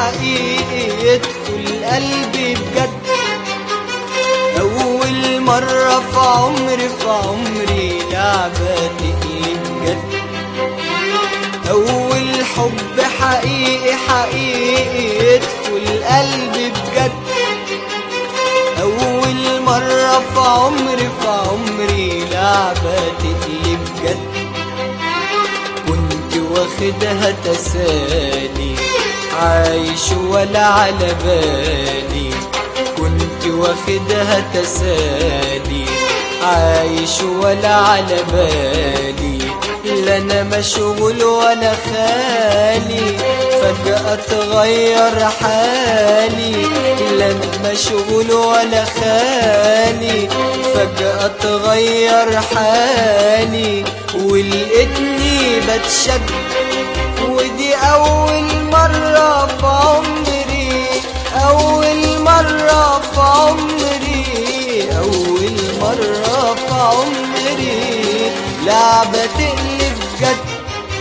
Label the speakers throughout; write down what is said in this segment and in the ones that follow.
Speaker 1: حقيقي يدخل قلبي بجد أول مرة في عمري في عمري لعبة تقلب بجد أول حب حقيقي حقيقي يدخل قلبي بجد أول مرة في عمري في عمري لعبة تقلب بجد كنت واخدها تسالي عايش ولا على بالي كنت واخدها تسالي عايش ولا على بالي لا انا مشغول ولا خالي فجأة اتغير حالي لا انا مشغول ولا خالي فجأة اتغير حالي ولقيتني بتشد ودي أول مرة في عمري أول مرة في عمري أول مرة في عمري لعبة تقلب جد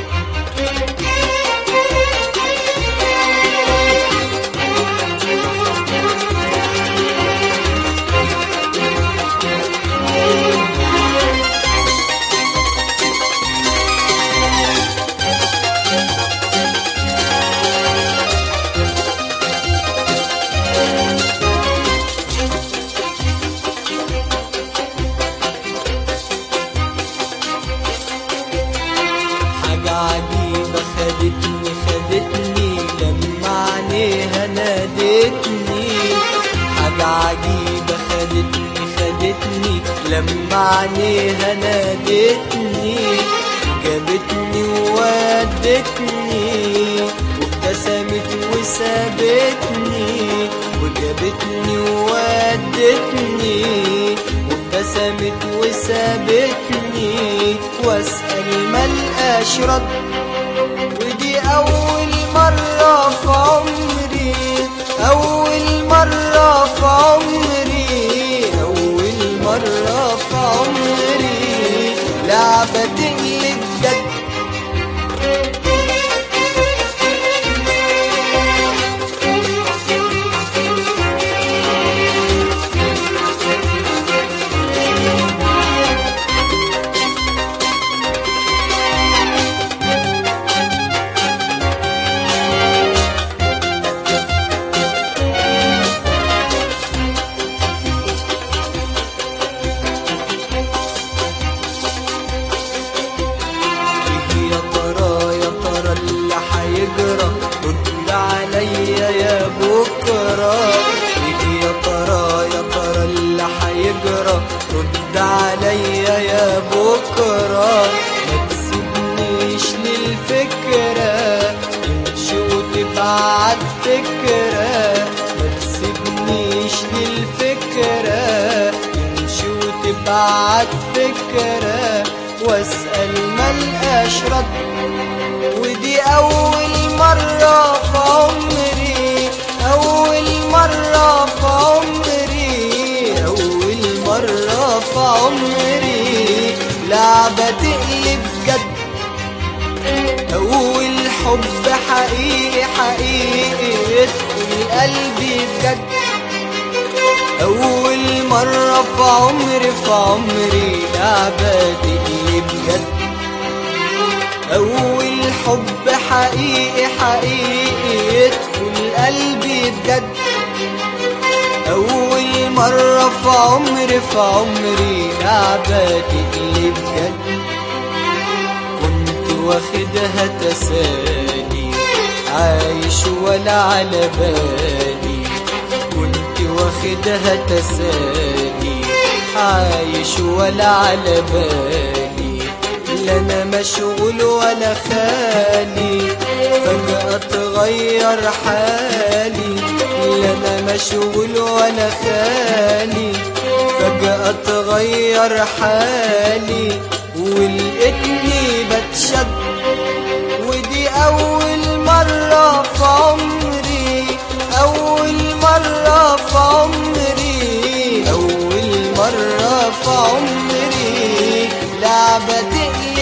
Speaker 1: حاجة عجيبة خدتني خدتني لما عينيها نادتني حاجة عجيبة خدتني خدتني لما عينيها نادتني جابتني وودتني وابتسمت وسابتني وجابتني وودتني وابتسمت وسابتني واسأل ملقاش رد ودي أول مرة في عمري أول مرة في عمري أول مرة في عمري لعبة تقلب جد ايه يا ترى يا ترى اللي حيجرى رد عليا يا بكرة ايه يا ترى يا ترى اللي حيجرى رد عليا يا بكرة ما تسيبنيش للفكرة تمشي وتبعت فكرة ما تسيبنيش للفكرة تمشي وتبعت فكرة واسأل ملقاش رد ودي أول مرة في عمري أول مرة في عمري أول مرة في عمري لعبة تقلب جد أول حب حقيقي حقيقي يدخل قلبي بجد أول مرة في عمري في عمري لعبة تقلب جد أول حب حقيقي حقيقي يدخل قلبي بجد أول مرة في عمري في عمري لعبة تقلب جد كنت واخدها تسالي عايش ولا على بالي كنت واخدها تسالي عايش ولا على بالي لا انا مشغول ولا خالي فجأة اتغير حالي لا انا مشغول ولا خالي فجأة اتغير حالي ولقيتني بتشد ودي أول مرة في عمري أول مرة في عمري أول مرة في عمري لعبة تقلب